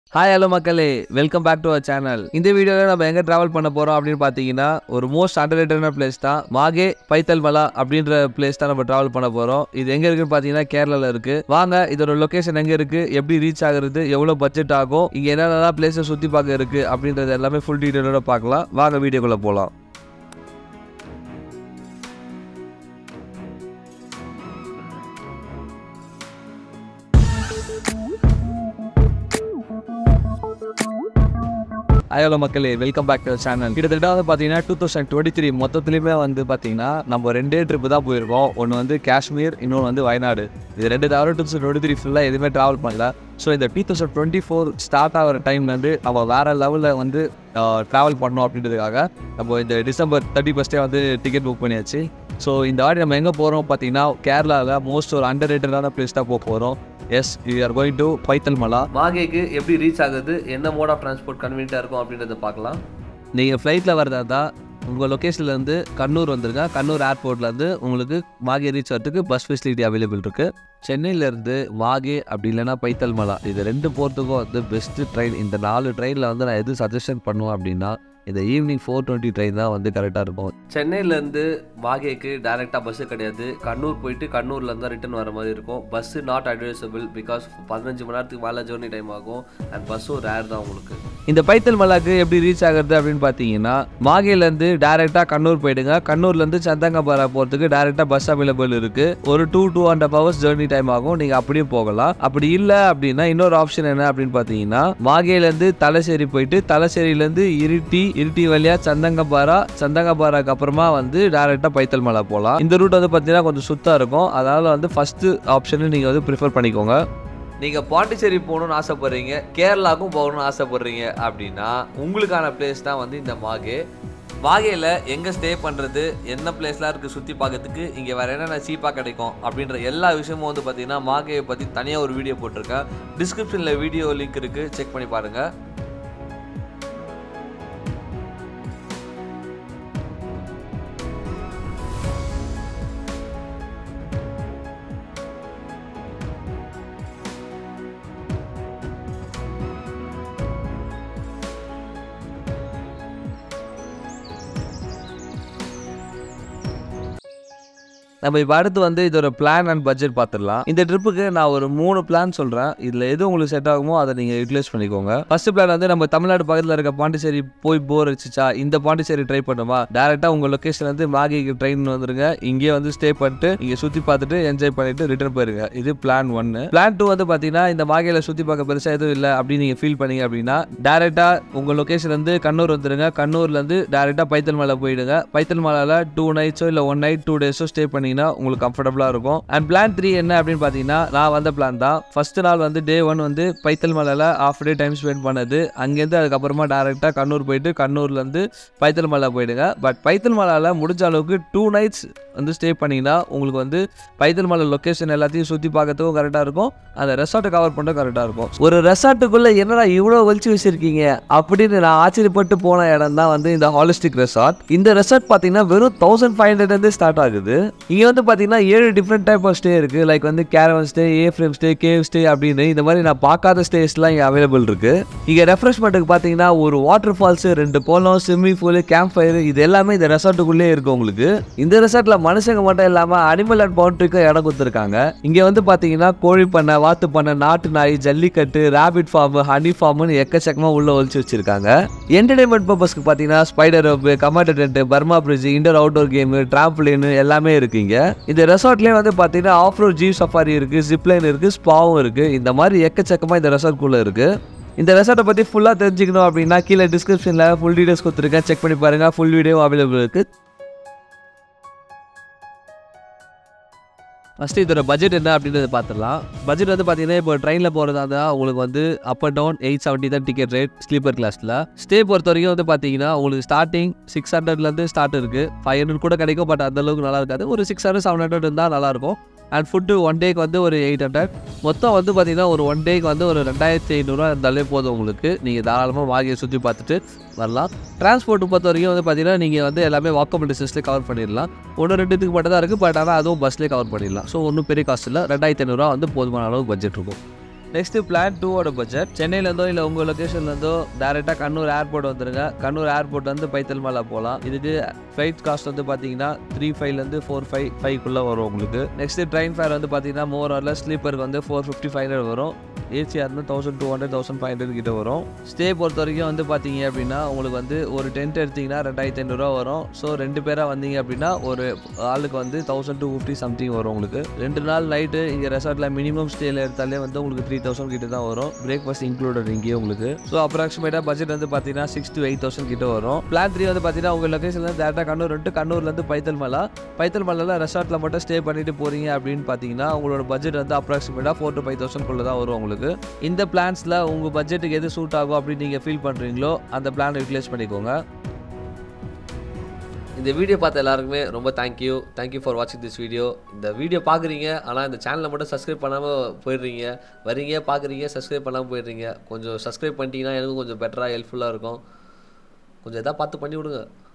hi hello மக்களே welcome back to our channel இந்த வீடியோவில் நம்ம எங்கே ட்ராவல் பண்ண போகிறோம் அப்படின்னு பார்த்தீங்கன்னா ஒரு மோஸ்ட் அண்டர்ரேட்டடான பிளேஸ் தான் மாகே பைத்தல் மலா அப்படின்ற பிளேஸ் தான் நம்ம ட்ராவல் பண்ண போகிறோம் இது எங்கே இருக்குன்னு பார்த்தீங்கன்னா கேரளாவில் இருக்குது வாங்க இதோட லொக்கேஷன் எங்கே இருக்குது எப்படி ரீச் ஆகுறது எவ்வளோ பட்ஜெட் ஆகும் இங்கே என்னென்னலாம் பிளேஸை சுற்றி பார்க்க இருக்குது அப்படின்றது எல்லாமே ஃபுல் டீட்டெயிலோட பார்க்கலாம் வாங்க வீடியோக்குள்ளே போகலாம் ஹலோ மக்களே வெல்கம் பேக் டு சேனல் கிட்டத்தட்ட வந்து பார்த்தீங்கன்னா டூ தௌசண்ட் டுவெண்ட்டி த்ரீ மொத்தத்துலேயுமே வந்து பார்த்தீங்கன்னா நம்ம ரெண்டே ட்ரிப்பு தான் போயிருக்கோம் ஒன்று வந்து காஷ்மீர் இன்னொன்று வந்து வயநாடு இது ரெண்டு தவிர டூ தௌசண்ட் டுவெண்ட்டி த்ரீ ஃபுல்லாக எதுவுமே ட்ராவல் பண்ணல ஸோ இந்த two thousand twenty four start ஆகிற டைம்லேருந்து நம்ம வேறு லெவலில் வந்து ட்ராவல் பண்ணோம் அப்படின்றதுக்காக நம்ம இந்த டிசம்பர் தேர்ட்டி ஃபஸ்ட்டே வந்து டிக்கெட் புக் பண்ணியாச்சு ஸோ இந்த வாட்டி நம்ம எங்கே போகிறோம் பார்த்தீங்கன்னா கேரளாவில் மோஸ்ட் ஒரு அண்டர் ரேட்டடான பிளேஸ் தான் போக போகிறோம் yes you are going to Paithalmala மாகேக்கு எப்படி ரீச் ஆகுது என்ன மோட் ஆஃப் டிரான்ஸ்போர்ட் கன்வீனியாக இருக்கும் அப்படின்றத பார்க்கலாம் நீங்கள் ஃப்ளைட்டில் வரதா தான் உங்கள் லொக்கேஷன்லேருந்து கண்ணூர் வந்துருங்க கண்ணூர் ஏர்போர்ட்லேருந்து உங்களுக்கு மாகே ரீச் வரதுக்கு பஸ் ஃபெசிலிட்டி அவைலபிள் இருக்குது சென்னையிலேருந்து மாகே அப்படி இல்லைன்னா பைத்தல் மலா இது ரெண்டு போகிறதுக்கும் வந்து பெஸ்ட்டு ட்ரெயின் இந்த நாலு ட்ரெயினில் வந்து நான் எது சஜஷன் பண்ணுவேன் அப்படின்னா இந்த ஈவினிங் ஃபோர் டுவெண்ட்டி ட்ரெயின் தான் வந்து கரெக்டாக இருக்கும் சென்னையிலேருந்து மாகேக்கு டேரெக்டாக பஸ்ஸு கிடையாது கண்ணூர் போயிட்டு கண்ணூர்லேருந்து தான் ரிட்டன் வர மாதிரி இருக்கும் பஸ்ஸு நாட் அட்வைசபிள் பிகாஸ் பதினஞ்சு மணி நேரத்துக்கு மேலே ஜேர்னி டைம் ஆகும் அண்ட் பஸ்ஸும் ரேர் தான் உங்களுக்கு இந்த பைத்தல் மலாக்கு எப்படி ரீச் ஆகுறது அப்படின்னு பார்த்தீங்கன்னா மாகேலேருந்து டேரெக்டாக கண்ணூர் போயிடுங்க கண்ணூர்லேருந்து சந்தங்கபாரா போகிறதுக்கு டேரெக்டாக பஸ் அவைலபிள் இருக்குது ஒரு two two and half hours journey time ஆகும் நீங்கள் அப்படியே போகலாம் அப்படி இல்லை அப்படின்னா இன்னொரு ஆப்ஷன் என்ன அப்படின்னு பார்த்தீங்கன்னா மாகேலேருந்து தலசேரி போயிட்டு தலசேரியிலேருந்து இருட்டி இருட்டி வழியா சந்தங்கபாரா சந்தங்கபாராக்கு அப்புறமா வந்து டேரெக்டாக பைத்தல் மலை போகலாம் இந்த ரூட் வந்து பார்த்தீங்கன்னா கொஞ்சம் சுத்தம் இருக்கும் அதனால வந்து ஃபர்ஸ்ட் ஆப்ஷனு நீங்கள் வந்து ப்ரிஃபர் பண்ணிக்கோங்க நீங்கள் பாண்டிச்சேரி போகணும்னு ஆசைப்படுறீங்க கேரளாவுக்கும் போகணும்னு ஆசைப்படுறீங்க அப்படின்னா உங்களுக்கான பிளேஸ் தான் வந்து இந்த மாகே மாகேயில் எங்கே ஸ்டே பண்ணுறது என்ன பிளேஸ்லாம் இருக்குது சுற்றி பார்க்கறதுக்கு இங்கே வேறு என்னென்ன சீப்பாக கிடைக்கும் அப்படின்ற எல்லா விஷயமும் வந்து பார்த்தீங்கன்னா மாகேயை பற்றி தனியாக ஒரு வீடியோ போட்டிருக்கேன் டிஸ்கிரிப்ஷனில் வீடியோ லிங்க் இருக்குது செக் பண்ணி பாருங்கள் நம்ம இப்போ அடுத்து வந்து இதோட பிளான் அண்ட் பட்ஜெட் பார்த்துடலாம் இந்த ட்ரிப்புக்கு நான் ஒரு மூணு பிளான் சொல்கிறேன் இதில் எது உங்களுக்கு செட் ஆகுமோ அதை நீங்கள் யூட்டிலைஸ் பண்ணிக்கோங்க ஃபர்ஸ்ட் பிளான் வந்து நம்ம தமிழ்நாடு பக்கத்தில் இருக்க பாண்டிச்சேரி போய் போர் அடிச்சிச்சா இந்த பாண்டிச்சேரி ட்ரை பண்ணுமா டேரெக்டாக உங்கள் லொக்கேஷன்லேருந்து மாகிக்கு ட்ரெயின் வந்துருங்க இங்கேயே வந்து ஸ்டே பண்ணிட்டு இங்கே சுற்றி பார்த்துட்டு என்ஜாய் பண்ணிட்டு ரிட்டர்ன் போயிருங்க இது பிளான் ஒன்று பிளான் டூ வந்து பார்த்தீங்கன்னா இந்த மாகையில் சுற்றி பார்க்க பெருசாக எதுவும் இல்லை அப்படின்னு நீங்கள் ஃபீல் பண்ணீங்க அப்படின்னா டேரெக்டாக உங்கள் லொக்கேஷன்லேருந்து கண்ணூர் வந்துருங்க கண்ணூர்லேருந்து டேரெக்டாக பைத்தல் மலை போயிடுங்க பைத்தல் மலையில் டூ நைட்ஸோ இல்லை ஒன் நைட் டூ டேஸோ ஸ்டே பண்ணி பண்ணீங்கன்னா உங்களுக்கு கம்ஃபர்டபுளாக இருக்கும் அண்ட் பிளான் த்ரீ என்ன அப்படின்னு பார்த்தீங்கன்னா நான் வந்த பிளான் தான் ஃபர்ஸ்ட் நாள் வந்து டே ஒன் வந்து பைத்தல் மலையில் ஆஃப் டே டைம் ஸ்பெண்ட் பண்ணது அங்கேருந்து அதுக்கப்புறமா டேரெக்டாக கண்ணூர் போயிட்டு கண்ணூர்லேருந்து பைத்தல் மலை போயிடுங்க பட் பைத்தல் மலையில் முடிஞ்ச அளவுக்கு டூ நைட்ஸ் வந்து ஸ்டே பண்ணிங்கன்னா உங்களுக்கு வந்து பைத்தல் மலை லொக்கேஷன் எல்லாத்தையும் சுற்றி பார்க்கறதுக்கும் கரெக்டாக இருக்கும் அந்த ரெசார்ட்டை கவர் பண்ணுறது கரெக்டாக இருக்கும் ஒரு ரெசார்ட்டுக்குள்ளே என்னடா இவ்வளோ வலிச்சு வச்சிருக்கீங்க அப்படின்னு நான் ஆச்சரியப்பட்டு போன இடம் தான் வந்து இந்த ஹாலிஸ்டிக் ரெசார்ட் இந்த ரெசார்ட் பார்த்தீங்கன்னா வெறும் தௌசண்ட் ஃபைவ் ஹண்ட்ரட்லேருந்து ஸ்டார்ட் ஆகுது இங்கே வந்து பார்த்தீங்கன்னா ஏழு டிஃப்ரெண்ட் டைப் ஆஃப் ஸ்டே இருக்குது லைக் வந்து caravan stay A frame stay cave stay அப்படின்னு இந்த மாதிரி நான் பார்க்காத ஸ்டேஸ்லாம் இங்கே அவைலபிள் இருக்குது இங்கே ரெஃப்ரெஷ்மெண்ட்டுக்கு பார்த்தீங்கன்னா ஒரு வாட்டர் ஃபால்ஸு ரெண்டு போலம் ஸ்விம்மிங் பூலு கேம்ப் ஃபயர் இது எல்லாமே இந்த ரெசார்ட்டுக்குள்ளே இருக்குது உங்களுக்கு இந்த ரெசார்ட்டில் மனுஷங்க மட்டும் இல்லாமல் அனிமல் அண்ட் பவுண்ட்ரிக்கும் இடம் கொடுத்துருக்காங்க இங்கே வந்து பார்த்தீங்கன்னா கோழி பண்ணை வாத்து பண்ணை நாட்டு நாய் ஜல்லிக்கட்டு ரேபிட் ஃபார்ம் ஹனி ஃபார்ம்னு எக்கச்சக்கமாக உள்ள ஒழிச்சு வச்சிருக்காங்க என்டர்டைன்மெண்ட் பர்பஸ்க்கு பார்த்தீங்கன்னா spider rope commander tent Burma bridge indoor outdoor game trampoline எல்லாமே இருக்குங்க இந்த ரெசார்ட்லேயே வந்து பார்த்தீங்கன்னா ஆஃப் ரோட் ஜீப் சஃபாரி இருக்குது ஜிப்லைன் இருக்குது ஸ்பாவும் இருக்குது இந்த மாதிரி எக்கச்சக்கமாக இந்த ரெசார்ட்குள்ளே இருக்குது இந்த ரெசார்ட்டை பற்றி ஃபுல்லாக தெரிஞ்சுக்கணும் அப்படின்னா கீழே டிஸ்கிரிப்ஷனில் ஃபுல் டீடைல்ஸ் கொடுத்துருக்கேன் செக் பண்ணி பாருங்கள் ஃபுல் வீடியோ அவைலபிள் இருக்குது ஃபஸ்ட்டு இதோட பட்ஜெட் என்ன அப்படின்றத பார்த்துடலாம் பட்ஜெட் வந்து பார்த்தீங்கன்னா இப்போ ட்ரெயினில் போகிறதா இருந்தால் உங்களுக்கு வந்து up and down eight seventy தான் டிக்கெட் ரேட் ஸ்லீப்பர் கிளாஸில் ஸ்டே பொறுத்த வரைக்கும் வந்து பார்த்தீங்கன்னா உங்களுக்கு ஸ்டார்டிங் சிக்ஸ் ஹண்ட்ரட்லேருந்து ஸ்டார்ட் இருக்குது ஃபைவ் ஹண்ட்ரட் கூட கிடைக்கும் பட் அந்த அளவுக்கு நல்லா இருக்காது ஒரு சிக்ஸ் ஹண்ட்ரட் செவன் ஹண்ட்ரட் இருந்தால் நல்லாயிருக்கும் அண்ட் ஃபுட்டு ஒன் டேக்கு வந்து ஒரு எயிட் ஹண்ட்ரட் மொத்தம் வந்து பார்த்தீங்கன்னா ஒரு ஒன் டேக்கு வந்து ஒரு ரெண்டாயிரத்தி ஐநூறுரூவா இருந்தாலே போதும் உங்களுக்கு நீங்கள் தாராளமாக வாகியை சுற்றி பார்த்துட்டு வரலாம் டிரான்ஸ்போர்ட் பொறுத்த வரைக்கும் வந்து பார்த்தீங்கன்னா நீங்கள் வந்து எல்லாமே வாக்கபிள் டிஸ்டன்ஸ்லேயே கவர் பண்ணிடலாம் ஒன்று ரெண்டு இதுக்கு மட்டும் தான் இருக்குது பட் ஆனால் அதுவும் பஸ்லேயே கவர் பண்ணிடலாம் ஸோ ஒன்றும் பெரிய காஸ்ட் இல்லை ரெண்டாயிரத்தி ஐநூறுரூவா வந்து போதுமான அளவுக்கு பட்ஜெட் இருக்கும் நெக்ஸ்ட் பிளான் டூவோட பட்ஜெட் சென்னையிலேருந்தோ இல்லை உங்கள் லொக்கேஷன்லேருந்தோ டேரெக்டாக கண்ணூர் ஏர்போர்ட் வந்துருங்க கண்ணூர் ஏர்போர்ட் வந்து பைத்தல் மலை போகலாம் இதுக்கு ஃப்ளைட் காஸ்ட் வந்து பார்த்தீங்கன்னா த்ரீ ஃபைவ்லேருந்து ஃபோர் ஃபைவ் ஃபைவ்க்குள்ளே வரும் உங்களுக்கு நெக்ஸ்ட் ட்ரெயின் ஃபேர் வந்து பார்த்தீங்கன்னா மோர் ஆரில் ஸ்லீப்பருக்கு வந்து ஃபோர் ஃபிஃப்டி ஃபைவ் ஹண்ட்ரட் வரும் ஏசியாக இருந்தால் thousand two hundred thousand five hundred கிட்ட வரும் ஸ்டே பொறுத்த வரைக்கும் வந்து பார்த்தீங்க அப்படின்னா உங்களுக்கு வந்து ஒரு டென்ட் எடுத்தீங்கன்னா ரெண்டாயிரத்தி ஐநூறுரூவா வரும் ஸோ ரெண்டு பேராக வந்தீங்க அப்படின்னா ஒரு ஆளுக்கு வந்து தௌசண்ட் டூ ஃபிஃப்டி சம்திங் வரும் உங்களுக்கு ரெண்டு நாள் நைட்டு இங்கே ரெசார்ட்டில் மினிமம் ஸ்டேல எடுத்தாலே வந்து உங்களுக்கு த்ரீ தௌசண்ட் கிட்ட தான் வரும் பிரேக்ஃபாஸ்ட் இன்க்ளூடட் இங்கேயே உங்களுக்கு ஸோ அப்ராக்சிமேட்டாக பட்ஜெட் வந்து பார்த்தீங்கன்னா சிக்ஸ் டு எயிட் தௌசண்ட் கிட்ட வரும் பிளான் த்ரீ வந்து பார்த்தீங்கன்னா உங்கள் லொக்கேஷன்ல டேரக்டாக கண்ணூர் வந்துட்டு கண்ணூர்லேருந்து பைத்தல் மலை பைத்தல் மலையில் ரெசார்ட்டில் மட்டும் ஸ்டே பண்ணிட்டு போகிறீங்க அப்படின்னு பார்த்தீங்கன்னா உங்களோட பட்ஜெட் வந்து அப்ராக்சிமேட்டாக ஃபோர் டு ஃபைவ் தௌசண்ட் குள்ள தான் வரும் உங்களுக்கு இந்த பிளான்ஸில் உங்கள் பட்ஜெட்டுக்கு எது சூட் ஆகும் அப்படின்னு நீங்கள் ஃபீல் பண்ணுறீங்களோ அந்த பிளான் யூட்டிலைஸ் பண்ணிக்கோங்க இந்த வீடியோ பார்த்த எல்லாருக்குமே ரொம்ப தேங்க்யூ தேங்க்யூ ஃபார் வாட்சிங் திஸ் வீடியோ இந்த வீடியோ பார்க்குறீங்க ஆனால் இந்த சேனலை மட்டும் சப்ஸ்கிரைப் பண்ணாமல் போயிடுறீங்க வரீங்க பார்க்குறீங்க சப்ஸ்கிரைப் பண்ணாமல் போயிடுறீங்க கொஞ்சம் சப்ஸ்கிரைப் பண்ணிட்டீங்கன்னா எனக்கும் கொஞ்சம் பெட்டராக ஹெல்ப்ஃபுல்லாக இருக்கும் கொஞ்சம் எதாவது பார்த்து பண்ணி விடுங்க